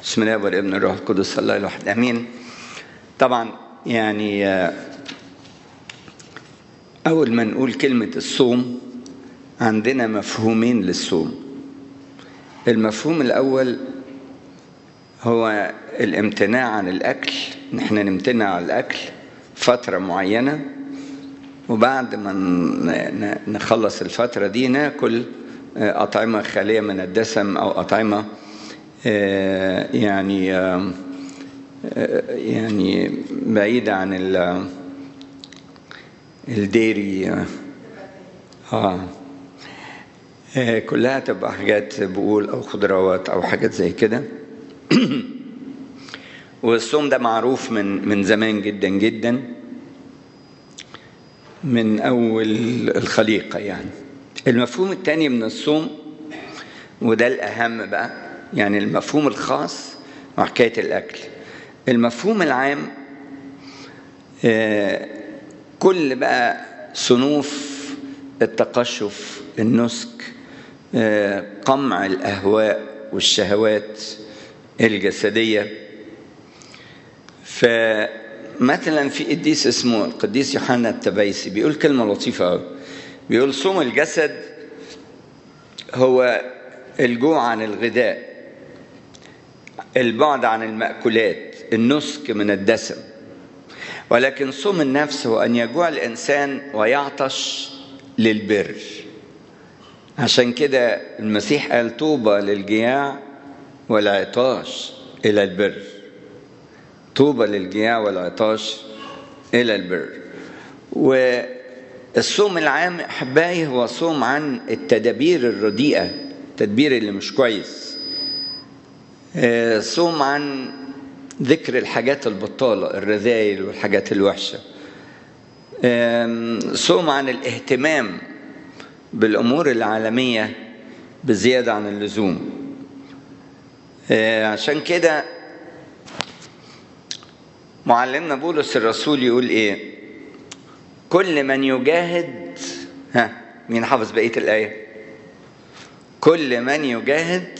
بسم الله والابن الروح القدس الله الواحد امين طبعا يعني اول ما نقول كلمه الصوم عندنا مفهومين للصوم المفهوم الاول هو الامتناع عن الاكل نحن نمتنع عن الاكل فتره معينه وبعد ما نخلص الفتره دي ناكل اطعمه خاليه من الدسم او اطعمه يعني يعني بعيدة عن الديري آه كلها تبقى حاجات بقول أو خضروات أو حاجات زي كده والصوم ده معروف من من زمان جدا جدا من أول الخليقة يعني المفهوم الثاني من الصوم وده الأهم بقى يعني المفهوم الخاص وحكاية الأكل المفهوم العام كل بقى صنوف التقشف النسك قمع الأهواء والشهوات الجسدية فمثلا في قديس اسمه القديس يوحنا التبيسي بيقول كلمة لطيفة قوي بيقول صوم الجسد هو الجوع عن الغذاء البعد عن المأكولات النسك من الدسم ولكن صوم النفس هو أن يجوع الإنسان ويعطش للبر عشان كده المسيح قال طوبى للجياع والعطاش إلى البر طوبى للجياع والعطاش إلى البر والصوم العام أحبائي هو صوم عن التدابير الرديئة التدبير اللي مش كويس صوم عن ذكر الحاجات البطالة الرذائل والحاجات الوحشة صوم عن الاهتمام بالأمور العالمية بزيادة عن اللزوم عشان كده معلمنا بولس الرسول يقول ايه كل من يجاهد ها مين حافظ بقية الآية كل من يجاهد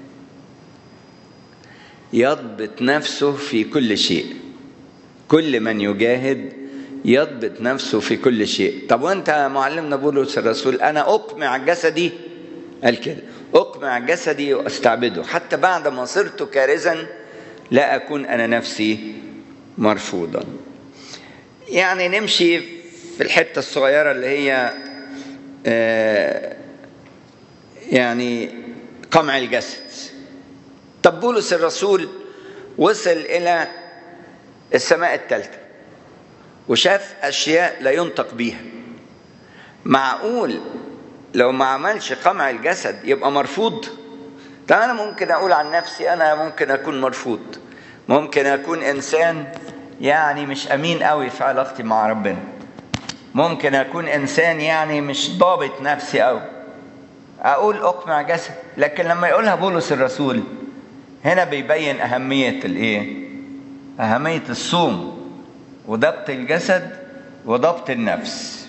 يضبط نفسه في كل شيء كل من يجاهد يضبط نفسه في كل شيء طب وانت معلمنا بولس الرسول انا اقمع جسدي قال كده اقمع جسدي واستعبده حتى بعد ما صرت كارزا لا اكون انا نفسي مرفوضا يعني نمشي في الحته الصغيره اللي هي آه يعني قمع الجسد طب بولس الرسول وصل إلى السماء الثالثة وشاف أشياء لا ينطق بيها معقول لو ما عملش قمع الجسد يبقى مرفوض طب أنا ممكن أقول عن نفسي أنا ممكن أكون مرفوض ممكن أكون إنسان يعني مش أمين قوي في علاقتي مع ربنا ممكن أكون إنسان يعني مش ضابط نفسي قوي أقول أقمع جسد لكن لما يقولها بولس الرسول هنا بيبين أهمية الإيه؟ أهمية الصوم وضبط الجسد وضبط النفس.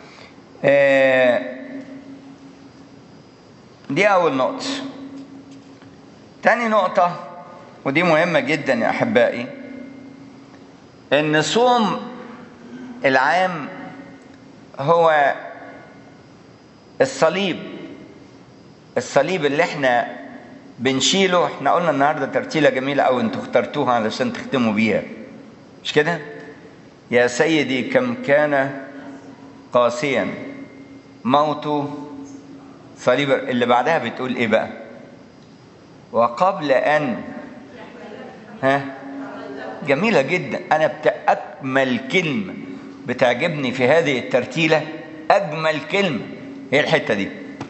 دي أول نقطة. تاني نقطة ودي مهمة جدا يا أحبائي إن صوم العام هو الصليب الصليب اللي احنا بنشيله احنا قلنا النهارده ترتيله جميله قوي انتوا اخترتوها علشان تختموا بيها مش كده يا سيدي كم كان قاسيا موته صليب اللي بعدها بتقول ايه بقى وقبل ان ها جميله جدا انا اجمل كلمه بتعجبني في هذه الترتيله اجمل كلمه هي الحته دي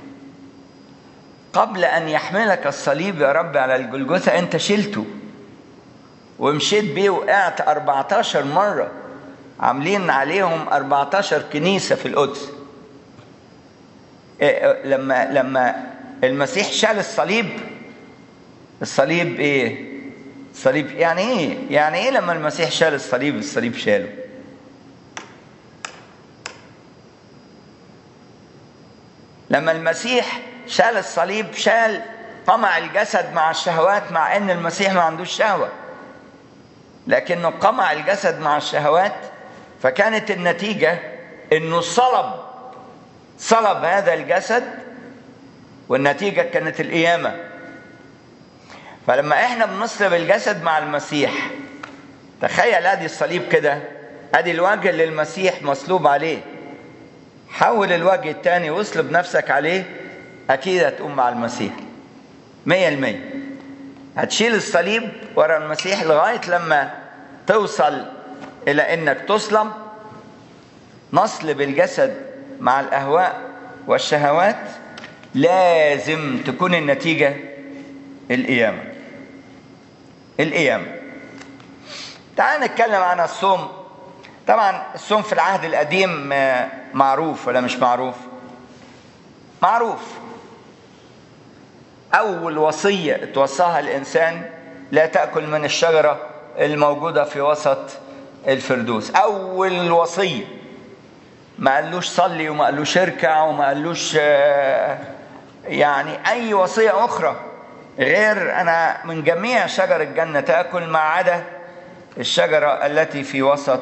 قبل أن يحملك الصليب يا رب على الجلجثة أنت شلته ومشيت بيه وقعت 14 مرة عاملين عليهم 14 كنيسة في القدس لما لما المسيح شال الصليب الصليب ايه؟ الصليب يعني ايه؟ يعني ايه لما المسيح شال الصليب الصليب شاله؟ لما المسيح شال الصليب شال قمع الجسد مع الشهوات مع ان المسيح ما عندوش شهوه لكنه قمع الجسد مع الشهوات فكانت النتيجه انه صلب صلب هذا الجسد والنتيجه كانت القيامه فلما احنا بنصلب الجسد مع المسيح تخيل ادي الصليب كده ادي الوجه اللي المسيح مصلوب عليه حول الوجه التاني واصلب نفسك عليه اكيد هتقوم مع المسيح مية المية هتشيل الصليب ورا المسيح لغاية لما توصل إلى إنك تصلب نصلب الجسد مع الأهواء والشهوات لازم تكون النتيجة القيامة القيامة تعال نتكلم عن الصوم طبعا الصوم في العهد القديم معروف ولا مش معروف معروف أول وصية اتوصاها الإنسان لا تأكل من الشجرة الموجودة في وسط الفردوس أول وصية ما قالوش صلي وما قالوش اركع وما قالوش يعني أي وصية أخرى غير أنا من جميع شجر الجنة تأكل ما عدا الشجرة التي في وسط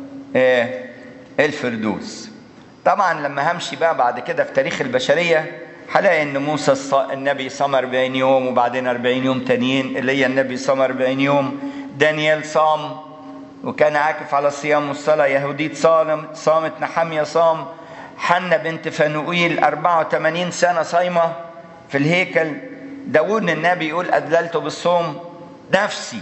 الفردوس طبعا لما همشي بقى بعد كده في تاريخ البشرية هلاقي ان موسى النبي صام 40 يوم وبعدين 40 يوم تانيين اللي هي النبي صام 40 يوم دانيال صام وكان عاكف على الصيام والصلاة يهوديت صام صامت نحمية صام حنة بنت فنوئيل 84 سنة صايمة في الهيكل داود النبي يقول أدللت بالصوم نفسي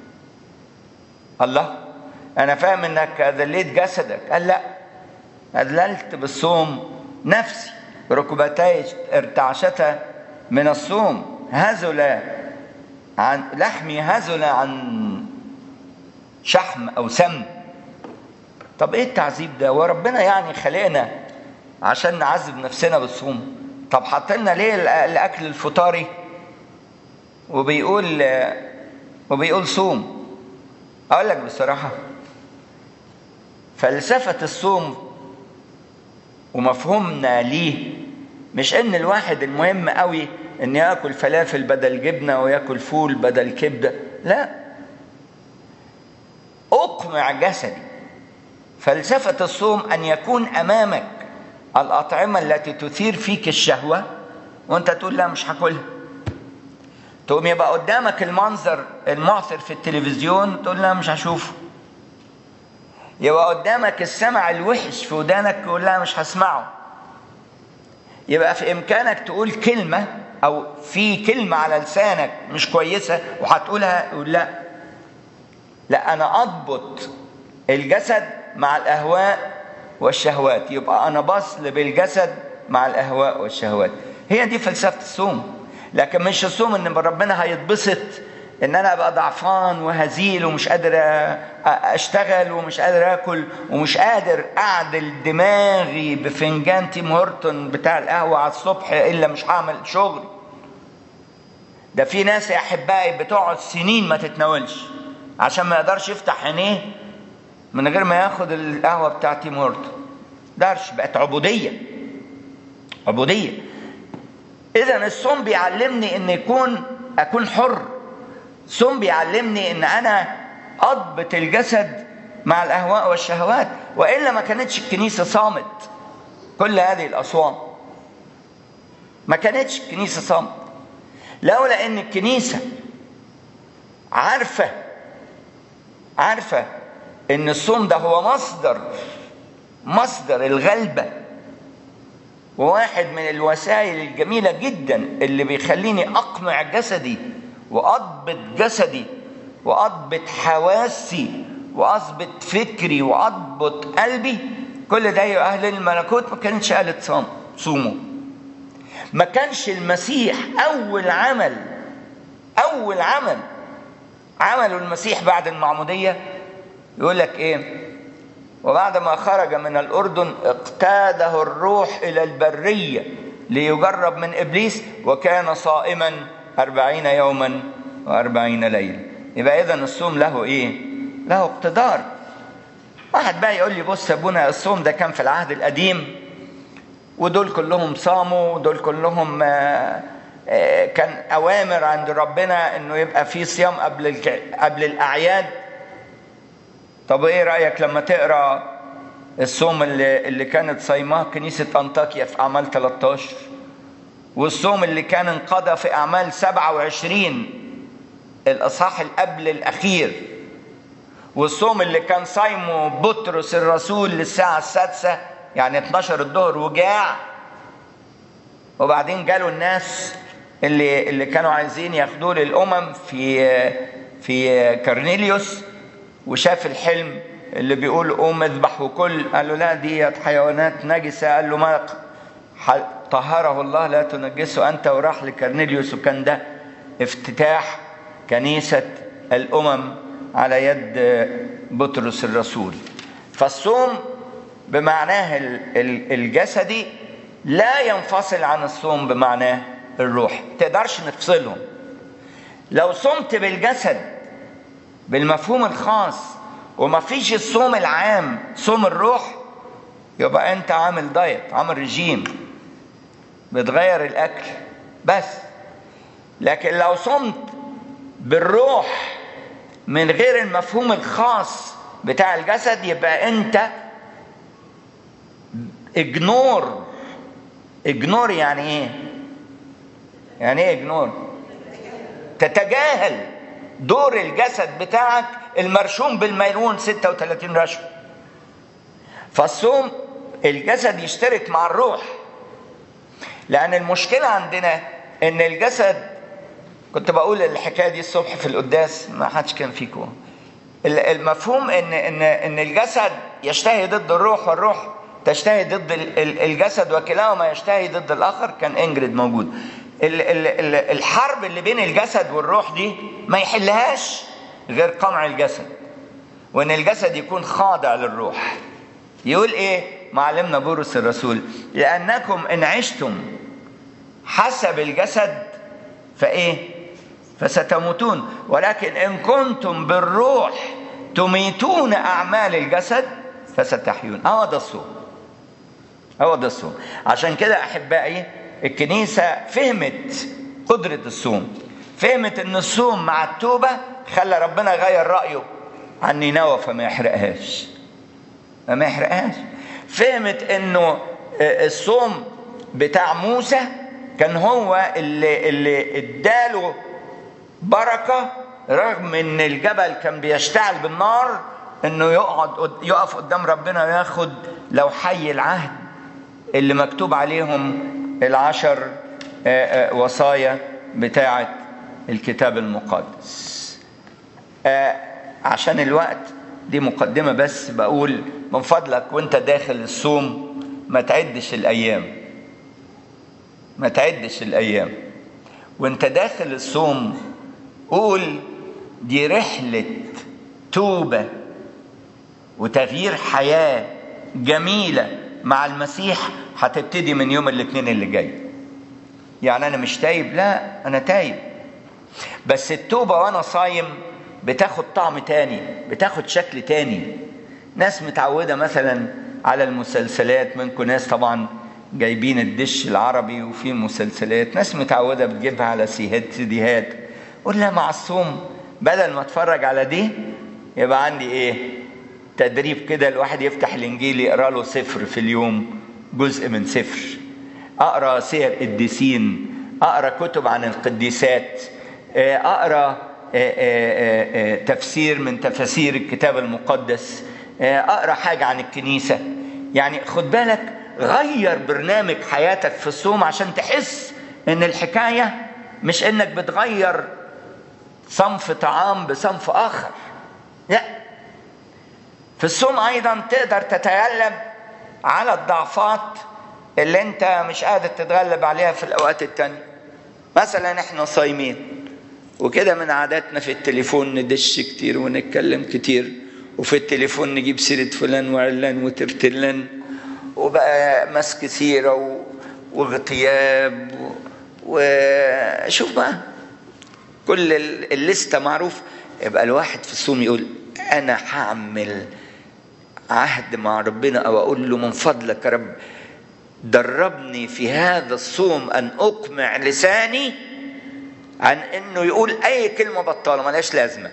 الله أنا فاهم إنك أذليت جسدك قال لا أذللت بالصوم نفسي ركبتي ارتعشتا من الصوم هزل عن لحمي هزل عن شحم او سم طب ايه التعذيب ده وربنا يعني خلقنا عشان نعذب نفسنا بالصوم طب حط لنا ليه الاكل الفطاري وبيقول وبيقول صوم اقول لك بصراحه فلسفه الصوم ومفهومنا ليه مش ان الواحد المهم قوي ان ياكل فلافل بدل جبنه وياكل فول بدل كبده لا اقمع جسدي فلسفه الصوم ان يكون امامك الاطعمه التي تثير فيك الشهوه وانت تقول لا مش هاكلها تقوم يبقى قدامك المنظر المعثر في التلفزيون تقول لا مش هشوفه يبقى قدامك السمع الوحش في ودانك تقول لا مش هسمعه يبقى في امكانك تقول كلمه او في كلمه على لسانك مش كويسه وهتقولها يقول لا لا انا اضبط الجسد مع الاهواء والشهوات يبقى انا بصل بالجسد مع الاهواء والشهوات هي دي فلسفه الصوم لكن مش الصوم ان ربنا هيتبسط ان انا ابقى ضعفان وهزيل ومش قادر اشتغل ومش قادر اكل ومش قادر اعدل دماغي بفنجان تيم هورتون بتاع القهوه على الصبح الا مش هعمل شغل ده في ناس يا احبائي بتقعد سنين ما تتناولش عشان ما يقدرش يفتح عينيه من غير ما ياخد القهوه بتاع تيم هورتون درش بقت عبوديه عبوديه اذا الصوم بيعلمني ان يكون اكون حر الصوم بيعلمني ان انا اضبط الجسد مع الاهواء والشهوات والا ما كانتش الكنيسه صامت كل هذه الاصوام ما كانتش الكنيسه صامت لولا ان الكنيسه عارفه عارفه ان الصوم ده هو مصدر مصدر الغلبه وواحد من الوسائل الجميله جدا اللي بيخليني اقمع جسدي واضبط جسدي واضبط حواسي واضبط فكري واضبط قلبي كل ده يا اهل الملكوت ما كانتش قالت صام صوموا ما كانش المسيح اول عمل اول عمل عمله المسيح بعد المعموديه يقول لك ايه وبعد ما خرج من الاردن اقتاده الروح الى البريه ليجرب من ابليس وكان صائما أربعين يوما وأربعين ليلة يبقى إذا الصوم له إيه؟ له اقتدار واحد بقى يقول لي بص يا ابونا الصوم ده كان في العهد القديم ودول كلهم صاموا ودول كلهم كان اوامر عند ربنا انه يبقى في صيام قبل قبل الاعياد طب ايه رايك لما تقرا الصوم اللي اللي كانت صايماه كنيسه انطاكيا في اعمال 13 والصوم اللي كان انقضى في اعمال 27 الاصحاح القبل الاخير والصوم اللي كان صايمه بطرس الرسول للساعه السادسه يعني 12 الظهر وجاع وبعدين جاله الناس اللي اللي كانوا عايزين ياخدوه للامم في في كارنيليوس وشاف الحلم اللي بيقول قوم اذبح وكل قال له لا دي حيوانات نجسه قال له ما طهره الله لا تنجسه انت وراح لكارنيليوس وكان ده افتتاح كنيسه الامم على يد بطرس الرسول فالصوم بمعناه الجسدي لا ينفصل عن الصوم بمعناه الروح تقدرش نفصلهم لو صمت بالجسد بالمفهوم الخاص وما فيش الصوم العام صوم الروح يبقى انت عامل دايت عامل رجيم بتغير الاكل بس لكن لو صمت بالروح من غير المفهوم الخاص بتاع الجسد يبقى انت اجنور اجنور يعني ايه يعني ايه اجنور تتجاهل دور الجسد بتاعك المرشوم بالميرون 36 رشوة فالصوم الجسد يشترك مع الروح لأن المشكلة عندنا إن الجسد كنت بقول الحكاية دي الصبح في القداس ما حدش كان فيكم المفهوم إن إن إن الجسد يشتهي ضد الروح والروح تشتهي ضد الجسد وكلاهما يشتهي ضد الآخر كان إنجريد موجود الحرب اللي بين الجسد والروح دي ما يحلهاش غير قمع الجسد وان الجسد يكون خاضع للروح يقول ايه معلمنا بولس الرسول لانكم ان عشتم حسب الجسد فايه فستموتون ولكن ان كنتم بالروح تميتون اعمال الجسد فستحيون هو ده الصوم هو ده الصوم عشان كده احبائي الكنيسة فهمت قدرة الصوم فهمت ان الصوم مع التوبة خلى ربنا يغير رأيه عن نينوى فما يحرقهاش فما يحرقهاش فهمت انه الصوم بتاع موسى كان هو اللي اللي اداله بركة رغم ان الجبل كان بيشتعل بالنار انه يقعد يقف قدام ربنا وياخد لو حي العهد اللي مكتوب عليهم العشر وصايا بتاعة الكتاب المقدس عشان الوقت دي مقدمة بس بقول من فضلك وانت داخل الصوم ما تعدش الأيام ما تعدش الأيام وانت داخل الصوم قول دي رحلة توبة وتغيير حياة جميلة مع المسيح هتبتدي من يوم الاثنين اللي جاي يعني انا مش تايب لا انا تايب بس التوبه وانا صايم بتاخد طعم تاني بتاخد شكل تاني ناس متعوده مثلا على المسلسلات منكم ناس طبعا جايبين الدش العربي وفي مسلسلات ناس متعوده بتجيبها على سيهات سيديهات قول لها مع الصوم بدل ما اتفرج على دي يبقى عندي ايه تدريب كده الواحد يفتح الانجيل يقرا له سفر في اليوم جزء من سفر اقرا سير قديسين اقرا كتب عن القديسات اقرا تفسير من تفاسير الكتاب المقدس اقرا حاجه عن الكنيسه يعني خد بالك غير برنامج حياتك في الصوم عشان تحس ان الحكايه مش انك بتغير صنف طعام بصنف اخر لا في الصوم ايضا تقدر تتغلب على الضعفات اللي انت مش قادر تتغلب عليها في الاوقات التانية مثلا احنا صايمين وكده من عاداتنا في التليفون ندش كتير ونتكلم كتير وفي التليفون نجيب سيرة فلان وعلان وترتلان وبقى مسك سيرة و... واغتياب و... وشوف بقى كل الليستة معروف يبقى الواحد في الصوم يقول أنا هعمل عهد مع ربنا أو أقول له من فضلك يا رب دربني في هذا الصوم ان اقمع لساني عن انه يقول اي كلمه بطاله ملهاش لازمه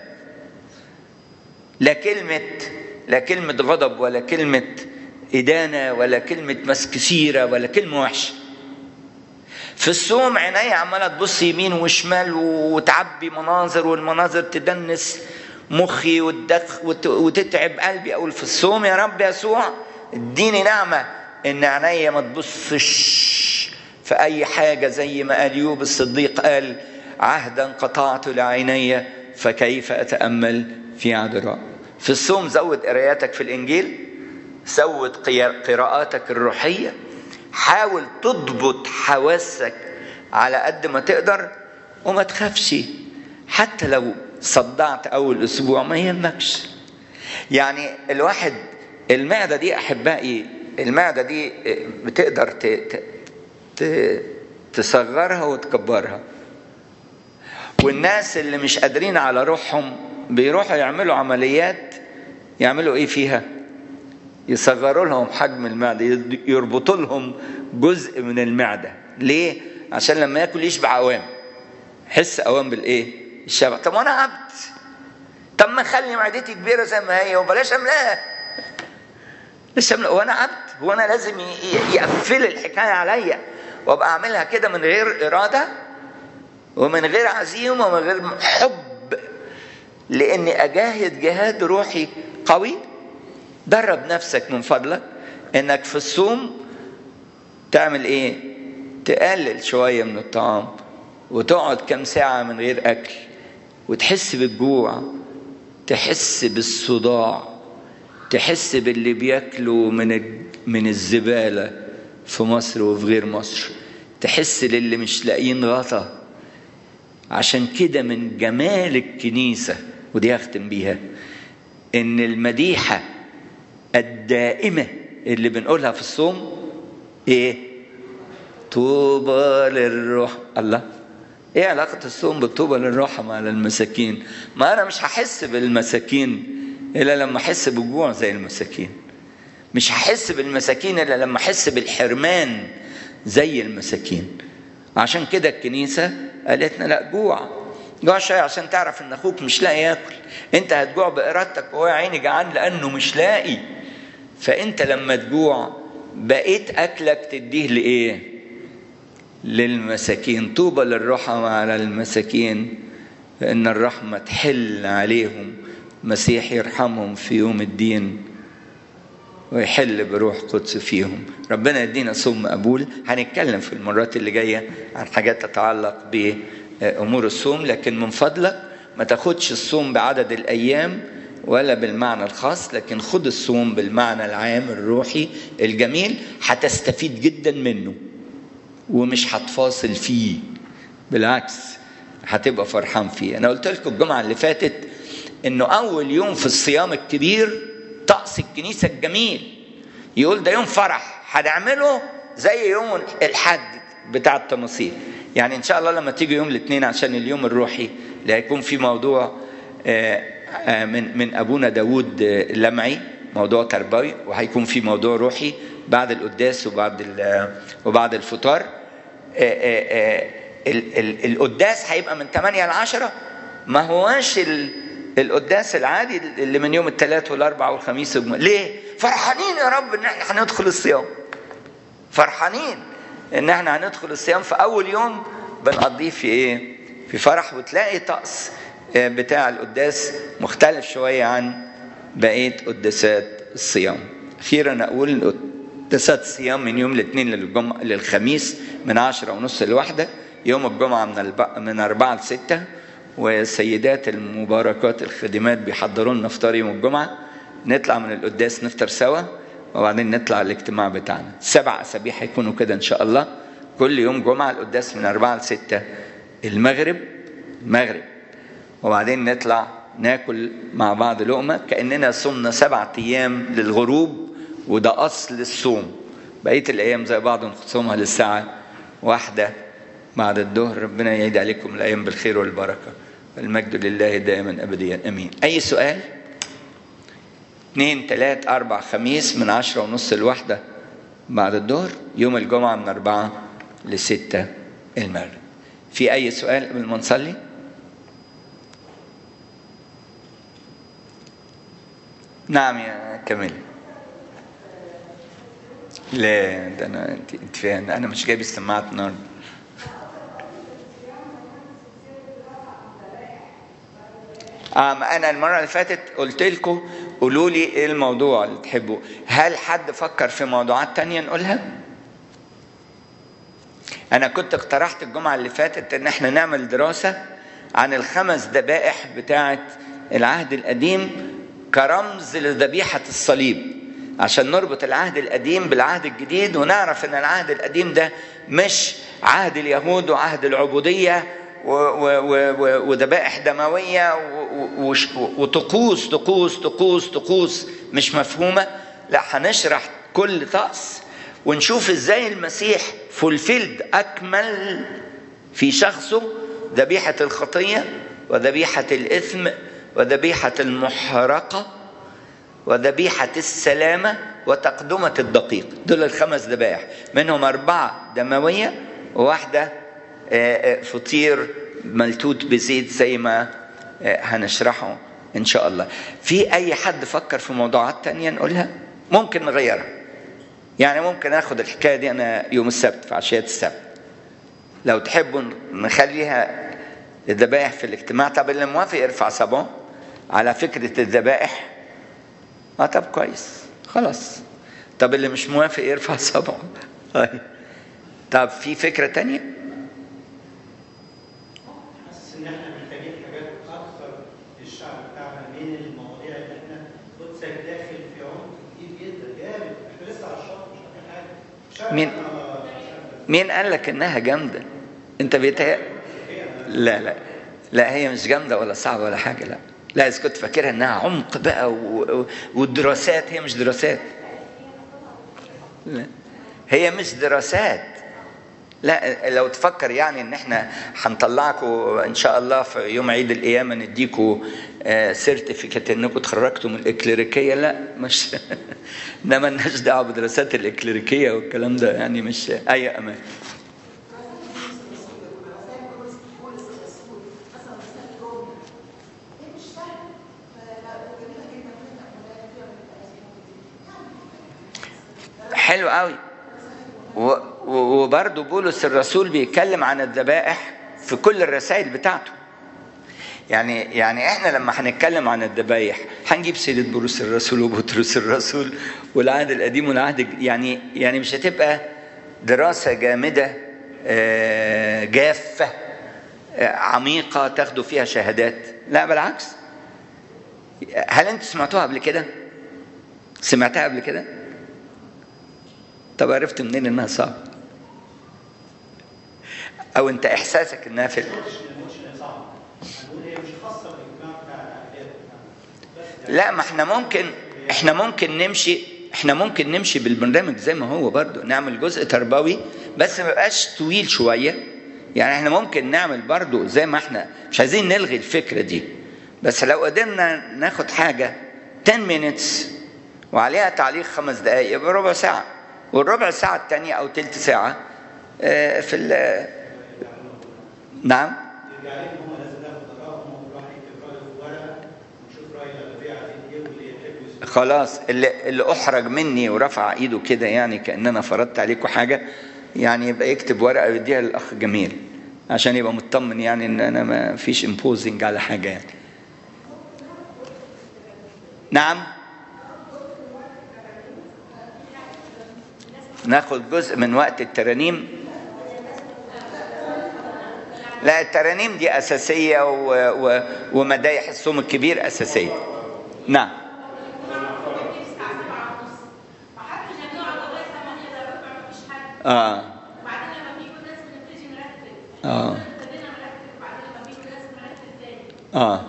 لا كلمه لا كلمه غضب ولا كلمه ادانه ولا كلمه مسك سيره ولا كلمه وحشه في الصوم عيني عماله تبص يمين وشمال وتعبي مناظر والمناظر تدنس مخي وتدخ وتتعب قلبي اقول في الصوم يا رب يسوع اديني نعمه ان عينيا ما تبصش في اي حاجه زي ما قال يوب الصديق قال عهدا قطعت لعيني فكيف اتامل في عذراء في الصوم زود قراياتك في الانجيل زود قراءاتك الروحيه حاول تضبط حواسك على قد ما تقدر وما تخافش حتى لو صدعت اول اسبوع ما يهمكش يعني الواحد المعده دي احبائي المعده دي بتقدر ت... ت... ت... تصغرها وتكبرها والناس اللي مش قادرين على روحهم بيروحوا يعملوا عمليات يعملوا ايه فيها يصغروا لهم حجم المعده يربطوا لهم جزء من المعده ليه عشان لما ياكل يشبع اوام حس اوام بالايه الشبع طب وانا عبد طب ما اخلي معدتي كبيره زي ما هي وبلاش املاها لسه املاها وانا عبد هو انا لازم يقفل الحكايه عليا وابقى اعملها كده من غير اراده ومن غير عزيمه ومن غير حب لاني اجاهد جهاد روحي قوي درب نفسك من فضلك انك في الصوم تعمل ايه تقلل شويه من الطعام وتقعد كم ساعه من غير اكل وتحس بالجوع تحس بالصداع تحس باللي بياكلوا من من الزباله في مصر وفي غير مصر تحس للي مش لاقيين غطا عشان كده من جمال الكنيسه ودي هختم بيها ان المديحه الدائمه اللي بنقولها في الصوم ايه طوبى للروح الله ايه علاقة الصوم بالطوبى للرحمة على المساكين؟ ما أنا مش هحس بالمساكين إلا لما أحس بالجوع زي المساكين. مش هحس بالمساكين إلا لما أحس بالحرمان زي المساكين. عشان كده الكنيسة قالت لنا لا جوع. جوع شوية عشان تعرف إن أخوك مش لاقي ياكل. أنت هتجوع بإرادتك وهو يا عيني جعان لأنه مش لاقي. فأنت لما تجوع بقيت أكلك تديه لإيه؟ للمساكين طوبى للرحمة على المساكين فإن الرحمة تحل عليهم مسيح يرحمهم في يوم الدين ويحل بروح قدس فيهم ربنا يدينا صوم مقبول هنتكلم في المرات اللي جاية عن حاجات تتعلق بأمور الصوم لكن من فضلك ما تاخدش الصوم بعدد الأيام ولا بالمعنى الخاص لكن خد الصوم بالمعنى العام الروحي الجميل هتستفيد جدا منه ومش هتفاصل فيه بالعكس هتبقى فرحان فيه انا قلت لكم الجمعه اللي فاتت انه اول يوم في الصيام الكبير طقس الكنيسه الجميل يقول ده يوم فرح هنعمله زي يوم الحد بتاع التماثيل يعني ان شاء الله لما تيجي يوم الاثنين عشان اليوم الروحي اللي هيكون فيه موضوع من من ابونا داوود لمعي موضوع تربوي وهيكون في موضوع روحي بعد القداس وبعد وبعد الفطار القداس هيبقى من 8 ل 10 ما هواش القداس العادي اللي من يوم الثلاث والاربع والخميس والجمعة. ليه؟ فرحانين يا رب ان احنا هندخل الصيام فرحانين ان احنا هندخل الصيام في اول يوم بنقضيه في ايه؟ في فرح وتلاقي طقس بتاع القداس مختلف شويه عن بقيه قداسات الصيام. اخيرا اقول قداسات الصيام من يوم الاثنين للجمعة للخميس من عشرة ونص لواحدة يوم الجمعة من الب... من أربعة لستة وسيدات المباركات الخادمات بيحضروا لنا فطار يوم الجمعة نطلع من القداس نفطر سوا وبعدين نطلع الاجتماع بتاعنا سبع أسابيع هيكونوا كده إن شاء الله كل يوم جمعة القداس من أربعة لستة المغرب المغرب وبعدين نطلع ناكل مع بعض لقمة كأننا صمنا سبعة أيام للغروب وده أصل الصوم بقية الأيام زي بعض نخصمها للساعة واحدة بعد الظهر ربنا يعيد عليكم الأيام بالخير والبركة المجد لله دائما أبديا أمين أي سؤال اثنين ثلاث أربع خميس من عشرة ونص الواحدة بعد الظهر يوم الجمعة من أربعة لستة المغرب في أي سؤال قبل ما نصلي؟ نعم يا كمال لا ده انا انت انت فاهم انا مش جايب السماعات النهارده آه انا المره اللي فاتت قلت لكم قولوا لي ايه الموضوع اللي تحبوا هل حد فكر في موضوعات تانية نقولها انا كنت اقترحت الجمعه اللي فاتت ان احنا نعمل دراسه عن الخمس ذبائح بتاعه العهد القديم كرمز لذبيحه الصليب عشان نربط العهد القديم بالعهد الجديد ونعرف ان العهد القديم ده مش عهد اليهود وعهد العبوديه وذبائح دمويه وطقوس طقوس طقوس طقوس مش مفهومه لا هنشرح كل طقس ونشوف ازاي المسيح فولفيلد اكمل في شخصه ذبيحه الخطيه وذبيحه الاثم وذبيحه المحرقه وذبيحة السلامة وتقدمة الدقيق دول الخمس ذبائح منهم أربعة دموية وواحدة فطير ملتوت بزيت زي ما هنشرحه إن شاء الله في أي حد فكر في موضوعات تانية نقولها ممكن نغيرها يعني ممكن أخد الحكاية دي أنا يوم السبت في عشية السبت لو تحبوا نخليها الذبائح في الاجتماع طب اللي موافق يرفع صبعه على فكرة الذبائح اه طب كويس خلاص طب اللي مش موافق يرفع صبعه طب في فكرة تانية حاسس ان احنا محتاجين حاجات اكثر للشعب بتاعنا من المواضيع اللي احنا قدسك داخل في عمق كتير جدا جامد احنا لسه على الشط مش عارفين حاجه الشعب مين- بتاعنا مين قال لك انها جامدة انت بيتهيأ لا لا لا هي مش جامدة ولا صعبة ولا حاجة لا لا إذا كنت فاكرها انها عمق بقى و... و- والدراسات هي مش دراسات لا هي مش دراسات لا لو تفكر يعني ان احنا هنطلعكم ان شاء الله في يوم عيد القيامه نديكم سيرتيفيكت انكم اتخرجتوا من الاكليريكيه لا مش ده مالناش دعوه بدراسات الاكليريكيه والكلام ده يعني مش اي امان حلو قوي و- و- وبرضه بولس الرسول بيتكلم عن الذبائح في كل الرسائل بتاعته يعني يعني احنا لما هنتكلم عن الذبايح هنجيب سيره بولس الرسول وبطرس الرسول والعهد القديم والعهد الج- يعني يعني مش هتبقى دراسه جامده آه، جافه آه، عميقه تاخدوا فيها شهادات لا بالعكس هل انتوا سمعتوها قبل كده؟ سمعتها قبل كده؟ طب عرفت منين انها صعبه؟ او انت احساسك انها في مش مش صعب هنقول هي مش خاصه بالاجتماع بتاع الاعداد بس لا ما احنا ممكن احنا ممكن نمشي احنا ممكن نمشي بالبرنامج زي ما هو برضو نعمل جزء تربوي بس ما يبقاش طويل شويه يعني احنا ممكن نعمل برضو زي ما احنا مش عايزين نلغي الفكره دي بس لو قدرنا ناخد حاجه 10 minutes وعليها تعليق خمس دقائق يبقى ربع ساعه والربع ساعه الثانيه او ثلث ساعه آه، في ال- نعم يرجع لهم هم لازم ناخد ارائهم وكل واحد يكتب رايه في ورقه ونشوف راي الاغلبيه عايزين ايه واللي يحبوا يسمعوا خلاص اللي, اللي احرج مني ورفع ايده كده يعني كان انا فرضت عليكم حاجه يعني يبقى يكتب ورقه ويديها للاخ جميل عشان يبقى مطمن يعني ان انا ما فيش امبوزنج على حاجه يعني نعم ناخد جزء من وقت الترانيم لا الترانيم دي اساسيه و... و... ومدايح الصوم الكبير اساسيه نعم اه اه اه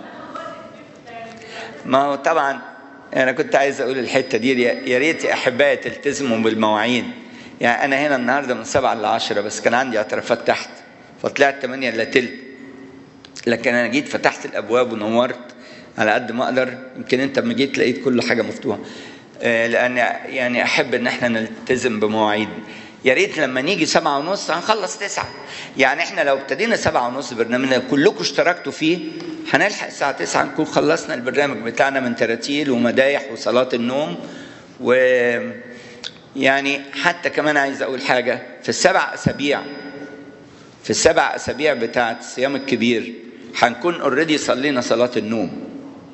ما هو طبعا انا كنت عايز اقول الحته دي يا ريت يا احبائي تلتزموا بالمواعيد يعني انا هنا النهارده من 7 ل 10 بس كان عندي اعترافات تحت فطلعت 8 الا تلت لكن انا جيت فتحت الابواب ونورت على قد ما اقدر يمكن انت لما جيت لقيت كل حاجه مفتوحه آه، لان يعني احب ان احنا نلتزم بمواعيد يا ريت لما نيجي سبعة ونص هنخلص تسعة يعني احنا لو ابتدينا سبعة ونص برنامجنا كلكم اشتركتوا فيه هنلحق الساعة تسعة نكون خلصنا البرنامج بتاعنا من تراتيل ومدايح وصلاة النوم و يعني حتى كمان عايز اقول حاجة في السبع اسابيع في السبع اسابيع بتاعت الصيام الكبير هنكون اوريدي صلينا صلاة النوم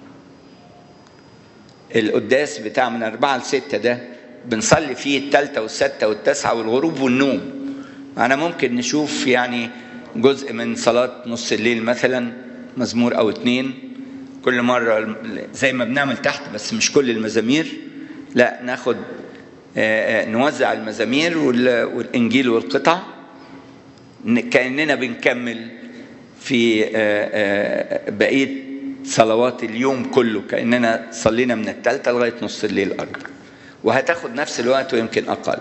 القداس بتاع من أربعة لستة ده بنصلي فيه التالتة والستة والتاسعة والغروب والنوم أنا ممكن نشوف يعني جزء من صلاة نص الليل مثلا مزمور أو اتنين كل مرة زي ما بنعمل تحت بس مش كل المزامير لا ناخد آه، آه، نوزع المزامير وال- والإنجيل والقطع ن- كأننا بنكمل في آه، آه، بقية صلوات اليوم كله كأننا صلينا من التالتة لغاية نص الليل أيضا وهتاخد نفس الوقت ويمكن أقل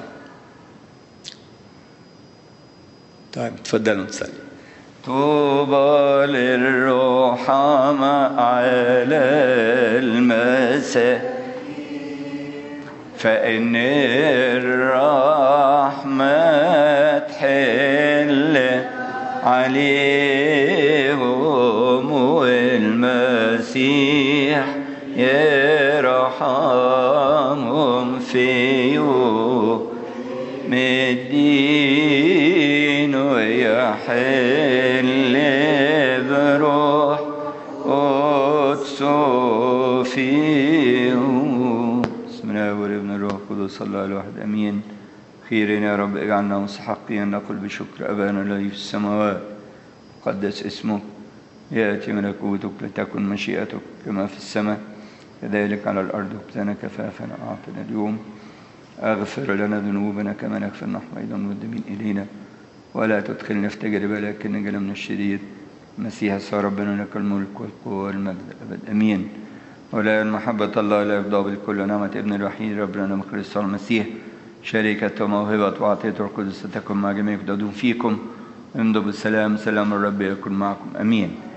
طيب تفضلوا نصلي طوبى للرحماء على المساء فإن الرحمة تحل عليهم والمسيح يرحمهم في يوم الدين ويحل بروح قدسه فيهم بسم الله والابن الروح القدس الله الواحد امين خير يا رب اجعلنا مستحقين نقول بشكر ابانا الذي في السماوات قدس اسمك ياتي ملكوتك لتكن مشيئتك كما في السماء كذلك على الارض وقتنا كفافنا اعطنا اليوم اغفر لنا ذنوبنا كما نغفر نحن ايضا المذنبين الينا ولا تدخلنا في تجربه لكن نجنا من الشديد مسيح صار ربنا لك الملك والقوه والمجد الابد امين ولا المحبة الله لا يفضى بالكل نعمة ابن الوحيد ربنا مخلص المسيح شركة وموهبة وعطية القدس تكن مع جميع يقددون فيكم امضوا بالسلام سلام الرب يكن معكم امين